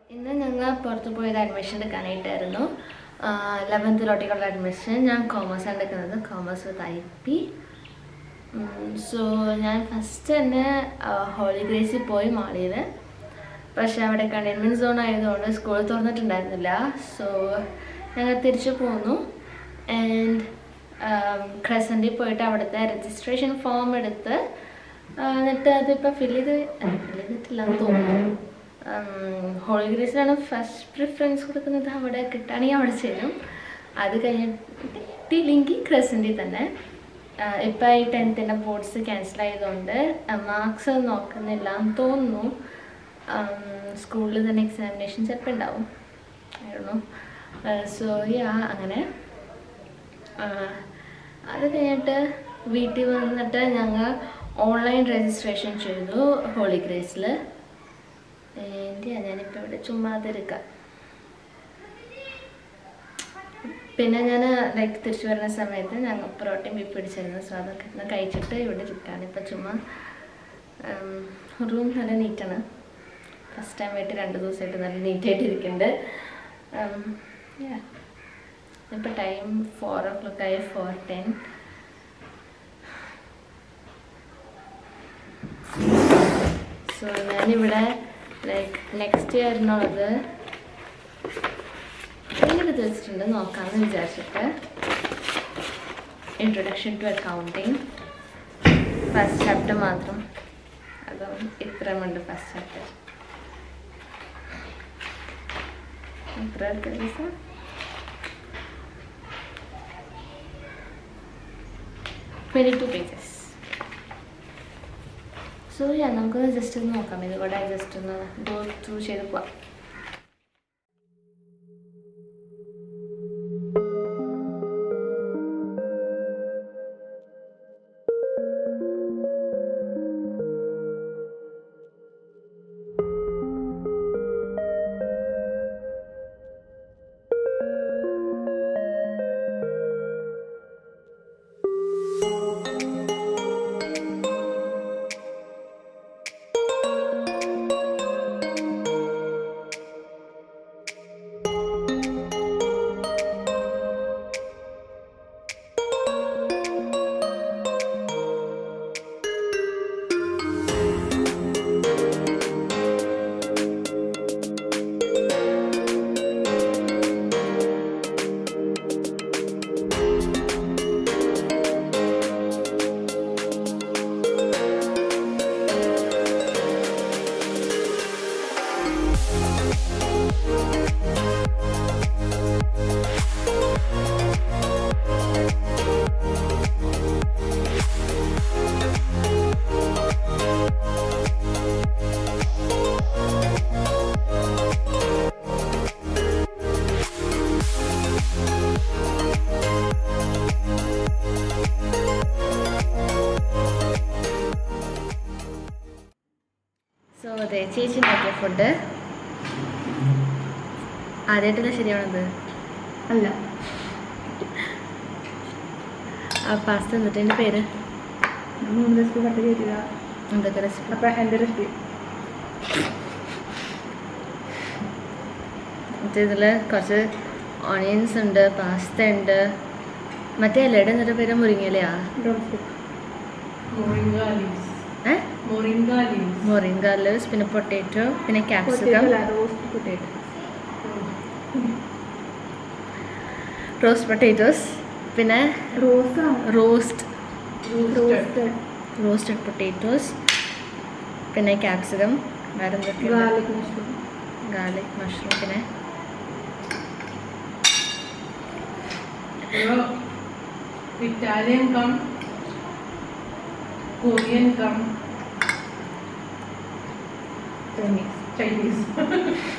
ഇന്ന് ഞങ്ങൾ പുറത്ത് പോയത് അഡ്മിഷൻ എടുക്കാനായിട്ടായിരുന്നു ലെവൻത്തിലോട്ടേക്കുള്ള അഡ്മിഷൻ ഞാൻ കോമേഴ്സ് ആണ് എടുക്കുന്നത് commerce with I P so ഞാൻ ഫസ്റ്റ് തന്നെ ഹോളി ഗ്രേസിൽ പോയി മാളിയിൽ പക്ഷേ അവിടെ കണ്ടെയ്ൻമെൻറ്റ് സോൺ ആയതുകൊണ്ട് സ്കൂൾ തുറന്നിട്ടുണ്ടായിരുന്നില്ല സോ ഞങ്ങൾ തിരിച്ചു പോന്നു ആൻഡ് ക്രസൻറ്റിൽ പോയിട്ട് അവിടുത്തെ രജിസ്ട്രേഷൻ ഫോം എടുത്ത് ആ, എന്നിട്ട് അതിപ്പോൾ ഫില്ല് ചെയ്ത് ഫില്ല് ചെയ്തിട്ടില്ല എന്ന് തോന്നുന്നു ഹോളി ഗ്രേസിലാണ് ഫസ്റ്റ് പ്രിഫറൻസ് കൊടുക്കുന്നത് അവിടെ കിട്ടുകയാണെങ്കിൽ അവിടെ ചേരും അത് കഴിഞ്ഞിട്ടില്ലെങ്കിൽ ക്രസൻറ്റിൽ തന്നെ ഇപ്പം ഈ ടെൻത്തിൻ്റെ ബോർഡ്സ് ക്യാൻസൽ ആയതുകൊണ്ട് മാർക്സ് നോക്കുന്നില്ല എന്ന് തോന്നുന്നു സ്കൂളിൽ തന്നെ എക്സാമിനേഷൻ ചിലപ്പോൾ ഉണ്ടാവും ആയിരുന്നു സോ യാ അങ്ങനെ ആ, അത് കഴിഞ്ഞിട്ട് വീട്ടിൽ വന്നിട്ട് ഞങ്ങൾ ഓൺലൈൻ രജിസ്ട്രേഷൻ ചെയ്തു ഹോളി ഗ്രേസിൽ ഞാനിപ്പോൾ ഇവിടെ ചുമ്മാതിരിക്കാം പിന്നെ ഞാൻ ലൈക്ക് തിരിച്ചു വരുന്ന സമയത്ത് ഞങ്ങൾ പൊറോട്ടയും ബീഫ് പിടിച്ചിരുന്നു സോ അതൊക്കെ ഒന്ന് കഴിച്ചിട്ട് ഇവിടെ ഇരിക്കുകയാണ് ഇപ്പം ചുമ്മാ റൂം നല്ല നീറ്റാണ് ഫസ്റ്റ് ടൈം ആയിട്ട് രണ്ട് ദിവസമായിട്ട് നല്ല നീറ്റായിട്ട് ഇരിക്കുന്നുണ്ട് ഇപ്പം ടൈം ഫോർ ഓ ക്ലോക്ക് ആയി ഫോർ ടെൻ സോ ഞാനിവിടെ ലൈക്ക് നെക്സ്റ്റ് ഇയറിനുള്ളത് എഴുതി വെച്ചിട്ടുണ്ട് നോക്കാമെന്ന് വിചാരിച്ചിട്ട് introduction to accounting first chapter മാത്രം അതും ഇത്രയുമുണ്ട് ഫസ്റ്റ് ചാപ്റ്റർ എത്ര ദിവസം twenty two pages so yeah നമുക്കൊന്ന് ജസ്റ്റ് ഒന്ന് നോക്കാം ഇതുകൂടെ ജസ്റ്റ് ഒന്ന് ഗോ ത്രൂ ചെയ്ത് പോവാം സോ അതെ ചേച്ചി ഉണ്ടാക്കിയ ഫുഡ് ആദ്യമായിട്ടല്ല ശരിയാണത് അല്ല ആ പാസ്ത എന്നിട്ട് എൻ്റെ പേര് ഞാൻ മൂന്ന് ദിവസം കട്ട് ചെയ്തില്ല എന്തൊക്കെ റെസിപ്പി അപ്പം എൻ്റെ റെസിപ്പി മറ്റേ ഇതിൽ കുറച്ച് ഓണിയൻസ് ഉണ്ട് പാസ്ത ഉണ്ട് മറ്റേ ഇലയുടെ എന്നിട്ട് പേര് മുരിങ്ങയിലയാ ഡ്രോസ്റ്റിക് Moringa leaves. ഏ Moringa leaves. മൊറിങ്ക ലീവ്സ് പിന്നെ പൊട്ടാറ്റോ പിന്നെ capsicum roast potato roast potatoes പിന്നെ rose roast roasted roasted potatoes പിന്നെ ക്യാപ്സിക്കം വേറെ എന്തൊക്കെയാണ് ഗാർലിക് മഷ്റൂം ഗാർലിക് മഷ്റൂം പിന്നെ You know, Italian come, Korean come, Chinese Chinese.